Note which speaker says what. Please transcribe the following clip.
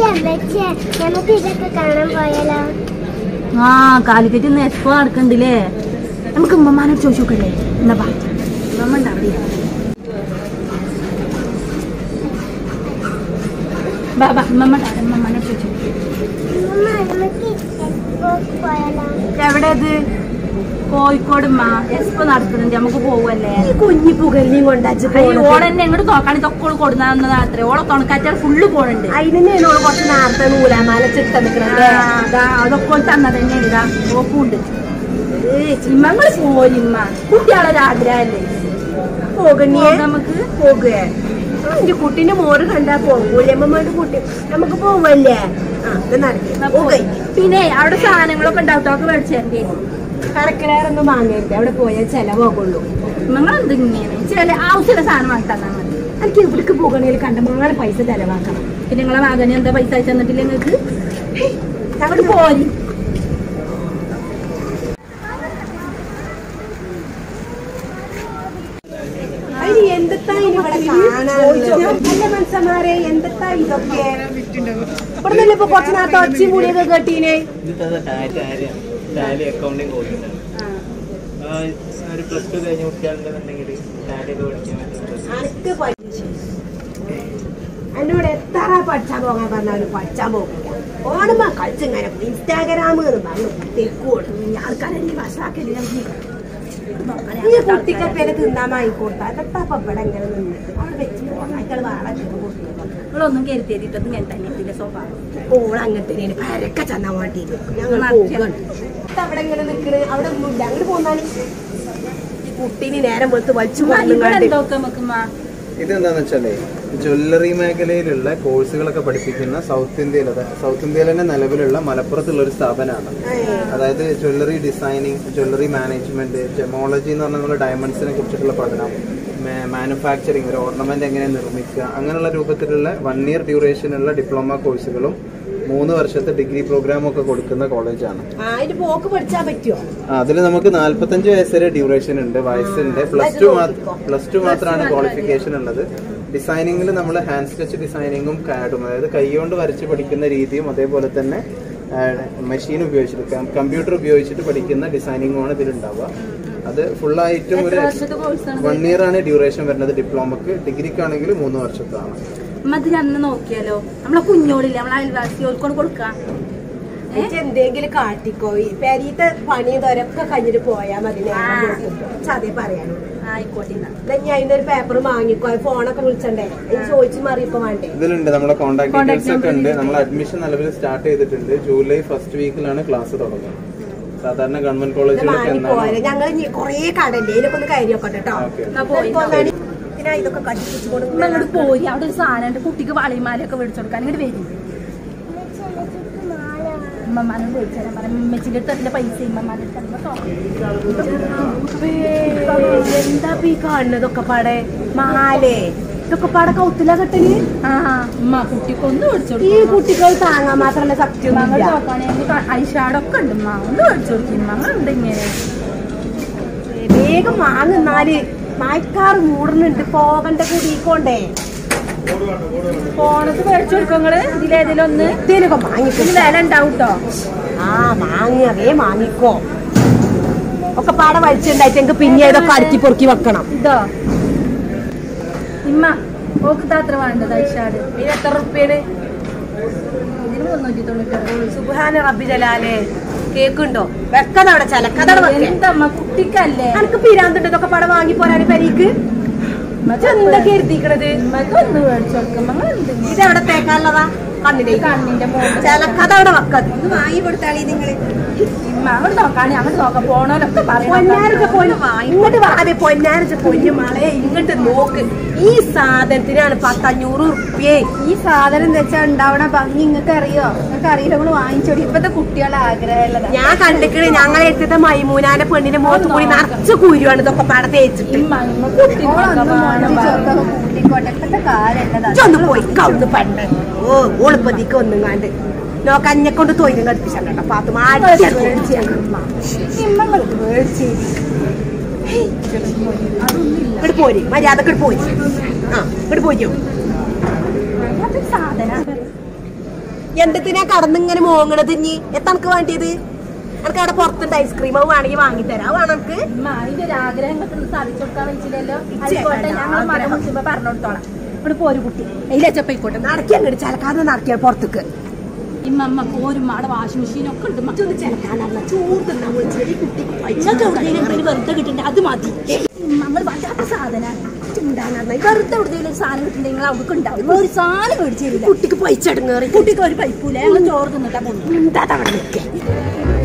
Speaker 1: അമ്മച്ചേ നമുക്ക് ഇതൊക്കെ കാണാൻ പോയാലോ
Speaker 2: ആ കാലിക്കറ്റ് ഇന്ന് എക്സ്പോ നടക്കണ്ടില്ലേ നമുക്ക് ഉമ്മമാനോട് ചോദിച്ചു നോക്കല്ലേ എന്നാ ബാ ഉമ്മ ഉണ്ട് അവിടെ ബാ ബാ ഉമ്മ ഉമ്മമാനോട് ചോദിച്ചു
Speaker 1: അമ്മ നമുക്ക് എക്സ്പോക്ക് പോയാലോ
Speaker 2: എവിടെ അത് കോഴിക്കോട് ഉമ്മ എക്സ്പോ നടക്കുന്നുണ്ട് നമുക്ക് പോവല്ലേ
Speaker 3: ഈ കുഞ്ഞി പുകലിനെയും കൊണ്ടാച്ച്
Speaker 2: ഓളെന്നെ ഇങ്ങോട്ട് നോക്കാൻ ഇതൊക്കെ കൊടുക്കുന്ന അത്രേ ഓളെ തുണക്കാറ്റാൽ ഫുള്ള് പോണുണ്ട്
Speaker 3: അതിനെയാണ് ഓള് കുറച്ച് നേരത്തെ നൂലാമാല ചിട്ട നിക്കണല്ലേ
Speaker 2: ആ, ദാ അതൊക്കെ തന്നത് തന്നെ ഇതാ ഓപ്പുണ്ട് ഇമ്മങ്ങൾ പോരിമ്മ കുട്ടികളൊരു ആഗ്രഹല്ലേ
Speaker 3: പോകണിയേ
Speaker 2: പോകാം നമുക്ക്
Speaker 3: പോകുകയെ എന്റെ കുട്ടീന്റെ മോറ് കണ്ടാ പോകൂലേ അമ്മമാരുടെ കുട്ടി നമുക്ക് പോവല്ലേ ആ ഇത് നടക്കി
Speaker 2: എന്നാ പോയി. പിന്നെ അവിടെ സാധനങ്ങളൊക്കെ ഉണ്ടാവും ഒക്കെ മേടിച്ചേണ്ടി
Speaker 3: കണക്കിലേറൊന്നും വാങ്ങരുത് അവിടെ പോയാൽ ചെലവാകുള്ളൂ
Speaker 2: നിങ്ങൾ എന്തിങ്ങനെ ചില ആവശ്യമുള്ള സാധനം വാങ്ങിട്ടാ മതി
Speaker 3: എനിക്ക് ഇവിടേക്ക് പോകണേൽ കണ്ടമാനം പൈസ ചെലവാക്കണം
Speaker 2: പിന്നെ നിങ്ങളെ മകന് എന്താ പൈസ അയച്ചു തന്നിട്ടില്ല നിങ്ങൾക്ക് അങ്ങോട്ട് പോരി
Speaker 3: അതിന് എന്തെത്താ ഇനി ഇവിടെ കാണാനുള്ളത് അല്ല മനസ്സന്മാരെ എന്തെത്താ ഇതൊക്കെ ഇവിടെ നിന്നിപ്പോ ഇപ്പൊ കുറച്ച് നേരത്തെ ഒച്ചയും കൂടിയൊക്കെ കേട്ടീനെ
Speaker 4: ഇത് ടാലി ടാലി അക്കൗണ്ടിങ് കോഴ്സ് ഒരു പ്ലസ് ടു കഴിഞ്ഞ കുട്ടികളുണ്ടെന്നുണ്ടെങ്കിൽ ടാലി ഒക്കെ പഠിക്കാൻ പറ്റും
Speaker 3: അനക്ക് പഠിച്ചു എന്നോട് എത്ര പഠിച്ചാൻ പോകാൻ പറഞ്ഞാലും പഠിച്ചാൻ പോകില്ല ഓണമാ കളിച്ചിങ്ങനെ ഇൻസ്റ്റാഗ്രാം എന്ന് പറഞ്ഞു തെക്കോട്
Speaker 2: ആൾക്കാരെന്നെ വഷാക്കല്
Speaker 3: ഈ കുട്ടിക്ക് പേര് തിന്നാൻ വാങ്ങിക്കൊടുത്താ അതൊക്കെ അപ്പൊ ഇവിടെ ഇങ്ങനെ നിന്നിട്ട് അവിടെ വെച്ച് പോകാൻ വാള കൊടുത്തു
Speaker 2: നിങ്ങളൊന്നും കരുതിയിട്ടൊന്നും ഞാൻ തന്നെ ഇതിന്റെ സ്വഭാവം
Speaker 3: ഓൾ അങ്ങനത്തെ പരക്കെ ചെന്നാ വേണ്ടി ഞങ്ങൾ പോകണം അവിടെ ഇങ്ങനെ നിക്കണ് അവിടെ ഒന്നുമില്ല അങ്ങോട്ട് പോന്നാലും ഈ കുട്ടീനെ നേരം വെളുത്ത് വലിച്ചു
Speaker 2: ഇവിടെ
Speaker 3: കൊണ്ടുങ്ങാണ്ട്
Speaker 2: എന്തൊക്കെ നമുക്കുമ്മ
Speaker 4: ഇതെന്താന്ന് വെച്ചാലേ ജ്വല്ലറി മേഖലയിലുള്ള കോഴ്സുകളൊക്കെ പഠിപ്പിക്കുന്ന സൗത്ത് ഇന്ത്യയിൽ അതായത് സൗത്ത് ഇന്ത്യയിൽ തന്നെ നിലവിലുള്ള മലപ്പുറത്തുള്ള ഒരു സ്ഥാപനമാണ് അതായത് jewellery designing jewellery management gemology എന്ന് പറഞ്ഞാൽ നമ്മുടെ ഡയമണ്ട്സിനെ കുറിച്ചിട്ടുള്ള പഠനം മാനുഫാക്ചറിങ് ഒരു ഓർണമെന്റ് എങ്ങനെ നിർമ്മിക്കുക അങ്ങനെയുള്ള രൂപത്തിലുള്ള വൺ ഇയർ ഡ്യൂറേഷനുള്ള ഡിപ്ലോമ കോഴ്സുകളും മൂന്ന് വർഷത്തെ ഡിഗ്രി പ്രോഗ്രാമും ഒക്കെ കൊടുക്കുന്ന കോളേജാണ്
Speaker 3: ആ അതിന് പോക്ക് പഠിച്ചാ പറ്റുമോ
Speaker 4: അതിൽ നമുക്ക് നാല്പത്തഞ്ച് വയസ്സ് വരെ ഡ്യൂറേഷൻ ഉണ്ട് വയസ്സുണ്ട് പ്ലസ് ടു പ്ലസ് ടു മാത്രമാണ് ക്വാളിഫിക്കേഷൻ ഉള്ളത് ഡിസൈനിങ്ങിൽ നമ്മൾ ഹാൻഡ് സ്കെച്ച് ഡിസൈനിങ്ങും കാഡും അതായത് കൈകൊണ്ട് വരച്ച് പഠിക്കുന്ന രീതിയും അതേപോലെ തന്നെ മെഷീൻ ഉപയോഗിച്ചിട്ട് കമ്പ്യൂട്ടർ ഉപയോഗിച്ചിട്ട് പഠിക്കുന്ന ഡിസൈനിങ്ങുമാണ് ഇതിലുണ്ടാവുക അത് ഫുള്ളായിട്ടും ഒരു
Speaker 2: വർഷത്തെ കോഴ്സാണ്
Speaker 4: വൺ ഇയർ ആണ് ഡ്യൂറേഷൻ വരുന്നത് ഡിപ്ലോമക്ക് ഡിഗ്രിക്കാണെങ്കിൽ മൂന്ന് വർഷത്താണ്
Speaker 2: മതി അന്ന് നോക്കിയാലോ നമ്മളെ കുഞ്ഞോളില്ലേ നമ്മളെ അയൽവാസി ഓൽക്കൊണ്ട് കൊടുക്കാം
Speaker 3: എനിക്ക് എന്തെങ്കിലും കാട്ടിക്കോ ഈ പെരീത്തെ പണി തൊരൊക്കെ കഴിഞ്ഞിട്ട് പോയാ മതി നേരം വെളുക്കുമ്പോ. ചതേ പറയാനുള്ളൂ
Speaker 2: ആയിക്കോട്ടെ എന്നാ.
Speaker 3: ഇതാ ഞാൻ അതിന്റെ ഒരു പേപ്പർ വാങ്ങിക്കോ അത് ഫോണൊക്കെ വിളിച്ചണ്ടേ എനിക്ക് ചോദിച്ചു മറിയപ്പോ വേണ്ടേ
Speaker 4: ഇതിലുണ്ട് നമ്മളെ കോൺടാക്ട്
Speaker 2: Contact
Speaker 4: ഡീറ്റെയിൽസ് ഒക്കെ ഉണ്ട്
Speaker 2: number
Speaker 4: നമ്മൾ അഡ്മിഷൻ നിലവിൽ സ്റ്റാർട്ട് ചെയ്തിട്ടുണ്ട് ജൂലൈ ഫസ്റ്റ് വീക്കിലാണ് ക്ലാസ് തുടങ്ങുന്നത് സാധാരണ ഗവൺമെന്റ്
Speaker 3: ഇത്
Speaker 4: കോളേജുകളൊക്കെ
Speaker 3: വാങ്ങിപ്പോരെ
Speaker 4: എന്നാണ്
Speaker 3: ഞങ്ങൾ കൊറേ കടല്ലേ ഇതിലൊക്കെ ഒന്ന് കയറി നോക്കട്ടെ കേട്ടോ
Speaker 4: ഓക്കെ
Speaker 2: എന്നാ പോയി
Speaker 3: ഇപ്പൊ ഒന്നാണ് ഇതിനാ ഇതൊക്കെ കട്ടിപ്പിച്ചുകൊണ്ട്
Speaker 2: ഉമ്മ ഇങ്ങോട്ട് പോയി അവിടെ ഒരു സാധനം ഉണ്ട് കുട്ടിക്ക് വളയുമാലൊക്കെ മേടിച്ചു കൊടുക്കാൻ ഇങ്ങോട്ട് വരും
Speaker 1: അമ്മച്ചി മാല
Speaker 2: ഉമ്മമാനോട് മേടിച്ചു തരാൻ പറയാം ഉമ്മച്ചിന്റെ അടുത്ത് അതിന്റെ പൈസ ഉമ്മമാരുടെ
Speaker 3: എന്താ ഇപ്പൊ ഈ കാണുന്നതൊക്കെ പാടെ മാലേ ഇതൊക്കെ പാടെ കൗത്തില കെട്ടല്
Speaker 2: ആ ഉമ്മ കുട്ടിക്ക് ഒന്ന് മേടിച്ചു
Speaker 3: ഈ കുട്ടികൾ താങ്ങാൻ മാത്രല്ല സത്യം
Speaker 2: മകൾ നോക്കുകയാണെങ്കിൽ ഐഷാഡൊക്കെ ഉണ്ട് ഉമ്മ ഒന്ന് മേടിച്ചു കൊടുക്കും മകളുണ്ട് ഇങ്ങനെ
Speaker 3: വേഗം വാങ്ങുന്നാല് മയക്കാറ് മൂടുന്നുണ്ട് പോകണ്ട കുടിക്കൊണ്ടേ
Speaker 2: ഫോണത്ത് മേടിച്ചു കൊടുക്കും നിങ്ങള് ഇതിലേതിലും ഒന്ന്
Speaker 3: ഇതിനൊക്കെ വാങ്ങിക്കോ
Speaker 2: ഇതിന് വില ഉണ്ടാവും കേട്ടോ
Speaker 3: ആ വാങ്ങി അതേ വാങ്ങിക്കോ ഒക്കെ പാടെ വലിച്ചുണ്ടായിട്ട് എനിക്ക് പിന്നെ ഇതൊക്കെ അടുക്കി പൊറുക്കി വെക്കണം
Speaker 2: ഇതോ ഇമ്മ ഓക്ക് അത്ര വേണ്ടത് ഐഷാഡ്
Speaker 3: ഇതിന് എത്ര റുപ്യാണ്
Speaker 2: ഇതിന് മുന്നൂറ്റി തൊണ്ണൂറ്റി
Speaker 3: സുബാന റബ്ബി ജലാലെ കേക്കുണ്ടോ വെക്കതവിടെ ചലക്കതവിടെ വെക്കേ
Speaker 2: എന്തമ്മ കുട്ടിക്കല്ലേ
Speaker 3: അനക്ക് പിരാന്തുണ്ട് ഇതൊക്കെ പാടെ വാങ്ങി പോരാന് പെരീക്ക് എന്താ കരുതിക്കണത്
Speaker 2: ഇമ്മക്ക് ഒന്ന് മേടിച്ചു കൊടുക്കും മകൾ എന്തെങ്കിലും
Speaker 3: ഇതെവിടെ തേക്കാനുള്ളതാ കണ്ണിലേക്ക്
Speaker 2: കണ്ണിന്റെ മോളിൽ
Speaker 3: ചലക്കതവിടെ വെക്കത് ഇത് വാങ്ങി കൊടുത്താളി നിങ്ങള്
Speaker 2: ഇമ്മ അങ്ങോട്ട് നോക്കാണെ അങ്ങോട്ട് നോക്കാം പോണോലൊക്കെ
Speaker 3: പൊന്നാരച്ച പൊന്നു
Speaker 2: പറയണം
Speaker 3: ഇങ്ങോട്ട് വാതെ പൊന്നാരച്ച പൊന്നു മളെ ഇങ്ങോട്ട് നോക്ക് ഈ സാധനത്തിനാണ് പത്തഞ്ഞൂറ് ഉറുപ്പ്യേ
Speaker 5: ഈ സാധനം എന്ന് വെച്ചാൽ ഉണ്ടാവണ ഭംഗി നിങ്ങൾക്ക് അറിയോ നിങ്ങൾക്ക് അറിയില്ല നിങ്ങൾ വാങ്ങിച്ചോടി ഇപ്പത്തെ കുട്ടികളെ ആഗ്രഹമുള്ളതാ
Speaker 3: ഞാൻ കണ്ടിക്കണ് ഞങ്ങളെ എടുത്തത് മൈമൂനാന്റെ പെണ്ണിന്റെ മുഖത്ത് കൂടി നിറച്ച് കുരുവാണ് ഇതൊക്കെ പാടെ തേച്ചിട്ട്
Speaker 2: ഇമ്മ ഇമ്മ കുട്ടി
Speaker 5: ഓളൊന്ന് മോണ്ടി ചെറുതൊക്കെ കൂട്ടിക്കോട്ടെ ഇപ്പത്തെ കാലല്ലതാ
Speaker 3: ഇതൊന്ന് പോയി കവുന്ന് പണ്ട് ഓ ഓളിപ്പതിക്ക് ഒന്നും കണ്ട് നോക്ക അന്നെ കൊണ്ട് തൊയിലും കടുപ്പിച്ചാ കേട്ടോ പാത്ത് മാറ്റി
Speaker 5: ഇമ്മങ്ങൾക്ക് മേടിച്ച്
Speaker 3: ഇവിടെ പോരി മര്യാദക്ക് ഇവിടെ പോരി ആ ഇവിടെ പോരിയോ
Speaker 2: അത് സാധന
Speaker 3: എന്തിനാ കടന്നിങ്ങനെ മോങ്ങണത് ഇനി എത്തനക്ക് വേണ്ടിയത് എനിക്ക് അവിടെ പുറത്തുണ്ട് ഐസ്ക്രീം അത് വേണമെങ്കിൽ വാങ്ങിത്തരാം അത് വേണം എനിക്ക്
Speaker 2: ഉമ്മ, അതിന്റെ ഒരു ആഗ്രഹം കിട്ടുന്നത് സാധിച്ചു കൊടുക്കാൻ വെച്ചില്ലല്ലോ ആയിക്കോട്ടെ ഞങ്ങൾ മകൻ വിളിച്ചപ്പോ പറഞ്ഞു കൊടുത്തോളാം ഇവിടെ പോരു കുട്ടി
Speaker 3: ഇല്ലച്ചപ്പോയിക്കോട്ടെ നടക്കി അങ്ങോട്ട് ചലക്കാതെ നടക്കിയ പുറത്തേക്ക്
Speaker 2: ഇമ്മ പോരും അവിടെ വാഷിംഗ് മെഷീൻ ഒക്കെ ഉണ്ട് മ.
Speaker 3: ചലക്കാനല്ല ചൂടുന്ന വിളിച്ചത് കുട്ടിക്ക്
Speaker 2: നിങ്ങൾക്ക് എവിടെയെങ്കിലും എന്തെങ്കിലും വെറുതെ കിട്ടണ്ടേ അത് മതി നമ്മൾ വല്ലാത്ത സാധനം
Speaker 3: ചൂടാനല്ല
Speaker 2: വെറുതെ എവിടെയെങ്കിലും ഒരു സാധനം കിട്ടണ്ടെങ്കിൽ നിങ്ങൾ അവിടെ ഉണ്ടാവും ഒരു സാധനം മേടിച്ചില്ല
Speaker 3: കുട്ടിക്ക് പൈസ എടുങ്ങേറി
Speaker 2: കുട്ടിക്ക് ഒരു പൈപ്പൂല ഞങ്ങൾ ചോറ് തിന്നിട്ടാ പോകുന്നു
Speaker 3: എന്താ അവിടെ നിൽക്കേ